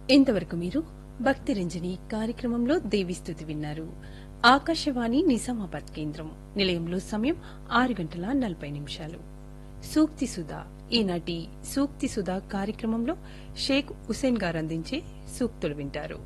ఇంతవరకు మీరు భక్తి రంజని కార్యక్రమంలో దేవిస్తుతి విన్నారు ఆకాశవాణి నిజామాబాద్ కేంద్రం నిలయంలో సమయం ఆరు గంటల నలభై నిమిషాలు సూక్తి సుధా ఈనాటి సూక్తి సుధా కార్యక్రమంలో షేక్ హుసేన్ గారు అందించే సూక్తులు వింటారు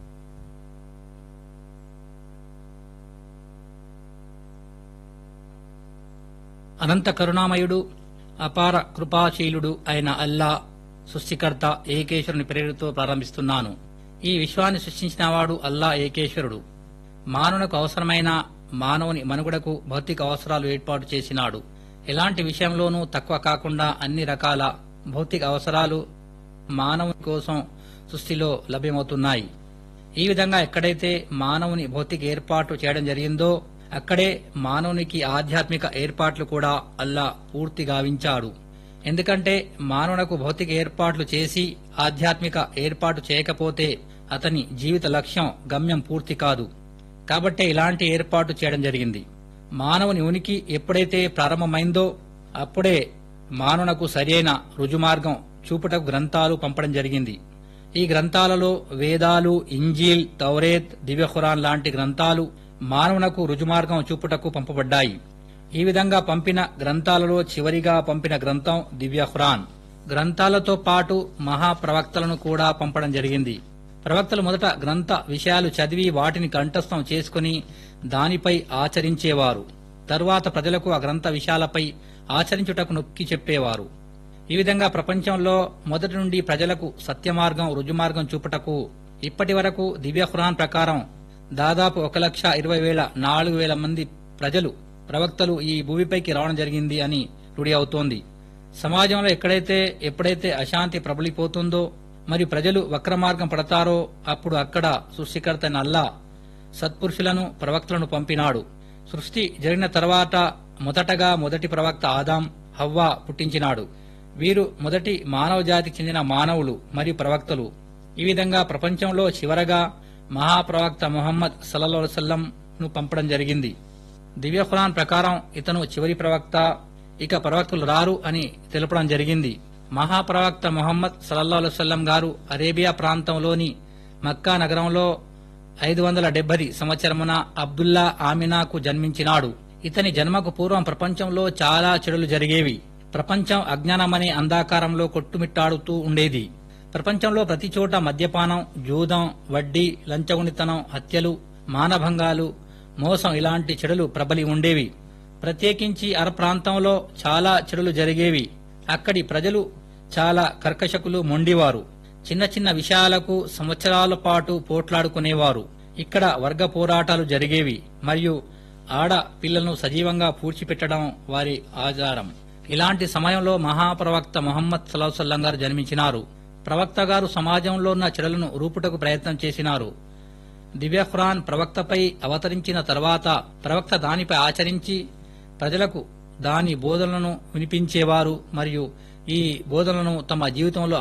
అనంత కరుణామయుడు అపార కృపాశీలుడు అయిన అల్లా సృష్టికర్త ఏకేశ్వరుని ప్రేరుతో ప్రారంభిస్తున్నాను ఈ విశ్వాన్ని సృష్టించినవాడు అల్లా ఏకేశ్వరుడు మానవునకు అవసరమైన మానవుని మనుగడకు భౌతిక అవసరాలు ఏర్పాటు చేసినాడు ఎలాంటి విషయంలోనూ తక్కువ కాకుండా అన్ని రకాల భౌతిక అవసరాలు మానవుని కోసం సృష్టిలో లభ్యమవుతున్నాయి ఈ విధంగా ఎక్కడైతే మానవుని భౌతిక ఏర్పాటు చేయడం జరిగిందో అక్కడే మానవునికి ఆధ్యాత్మిక ఏర్పాట్లు కూడా అల్లా పూర్తి గావించాడు ఎందుకంటే మానవునకు భౌతిక ఏర్పాట్లు చేసి ఆధ్యాత్మిక ఏర్పాటు చేయకపోతే అతని జీవిత లక్ష్యం గమ్యం పూర్తి కాదు కాబట్టే ఇలాంటి ఏర్పాటు చేయడం జరిగింది మానవుని ఉనికి ఎప్పుడైతే ప్రారంభమైందో అప్పుడే మానవునకు సరైన రుజుమార్గం చూపుటకు గ్రంథాలు పంపడం జరిగింది ఈ గ్రంథాలలో వేదాలు ఇంజీల్ తౌరేత్ దివ్యఖురాన్ లాంటి గ్రంథాలు మానవునకు రుజుమార్గం చూపుటకు పంపబడ్డాయి ఈ విధంగా పంపిన గ్రంథాలలో చివరిగా పంపిన గ్రంథం దివ్య ఖురాన్ గ్రంథాలతో పాటు మహాప్రవక్తలను కూడా పంపడం జరిగింది ప్రవక్తలు మొదట గ్రంథ విషయాలు చదివి వాటిని కంఠస్థం చేసుకుని దానిపై ఆచరించేవారు తరువాత ప్రజలకు ఆ గ్రంథ విషయాలపై ఆచరించుటకు నొక్కి చెప్పేవారు ఈ విధంగా ప్రపంచంలో మొదటి నుండి ప్రజలకు సత్యమార్గం రుజుమార్గం చూపుటకు ఇప్పటి వరకు దివ్య ఖురాన్ ప్రకారం దాదాపు ఒక లక్ష ఇరవై వేల నాలుగు వేల మంది ప్రజలు ప్రవక్తలు ఈ భూమిపైకి రావడం జరిగింది అని రుడి అవుతోంది సమాజంలో ఎక్కడైతే ఎప్పుడైతే అశాంతి ప్రబలిపోతుందో మరి ప్రజలు వక్రమార్గం పడతారో అప్పుడు అక్కడ సృష్టికర్త అయిన అల్లా సత్పురుషులను ప్రవక్తలను పంపినాడు సృష్టి జరిగిన తర్వాత మొదటగా మొదటి ప్రవక్త ఆదాం హవ్వా పుట్టించినాడు వీరు మొదటి మానవ జాతికి చెందిన మానవులు మరియు ప్రవక్తలు ఈ విధంగా ప్రపంచంలో చివరగా మహాప్రవక్త ముహమ్మద్ సల్లల్లాహు ను పంపడం జరిగింది దివ్య ఖురాన్ ప్రకారం ఇతను చివరి ప్రవక్త ఇక ప్రవక్తలు రారు అని తెలపడం జరిగింది మహాప్రవక్త ముహమ్మద్ సల్లల్లాహు వసల్లం గారు అరేబియా ప్రాంతంలోని మక్కా నగరంలో ఐదు వందల డెబ్బది సంవత్సరమున అబ్దుల్లా ఆమినాకు జన్మించినాడు ఇతని జన్మకు పూర్వం ప్రపంచంలో చాలా చెడులు జరిగేవి ప్రపంచం అజ్ఞానమనే అంధాకారంలో కొట్టుమిట్టాడుతూ ఉండేది ప్రపంచంలో ప్రతి చోట మద్యపానం జూదం వడ్డీ లంచగొనితనం హత్యలు మానభంగాలు మోసం ఇలాంటి చెడులు ప్రబలి ఉండేవి ప్రత్యేకించి అర ప్రాంతంలో చాలా చెడులు జరిగేవి అక్కడి ప్రజలు చాలా కర్కశకులు మొండివారు చిన్న చిన్న విషయాలకు సంవత్సరాల పాటు పోట్లాడుకునేవారు ఇక్కడ వర్గ పోరాటాలు జరిగేవి మరియు ఆడ పిల్లలను సజీవంగా పూడ్చిపెట్టడం వారి ఆచారం ఇలాంటి సమయంలో మహాప్రవక్త మొహమ్మద్ సల్లాహం గారు జన్మించినారు ప్రవక్త గారు సమాజంలో ఉన్న చెడులను రూపుటకు ప్రయత్నం చేసినారు దివ్య ఖురాన్ ప్రవక్తపై అవతరించిన తర్వాత ప్రవక్త దానిపై ఆచరించి ప్రజలకు దాని బోధనలను వినిపించేవారు మరియు ఈ బోధనలను తమ జీవితంలో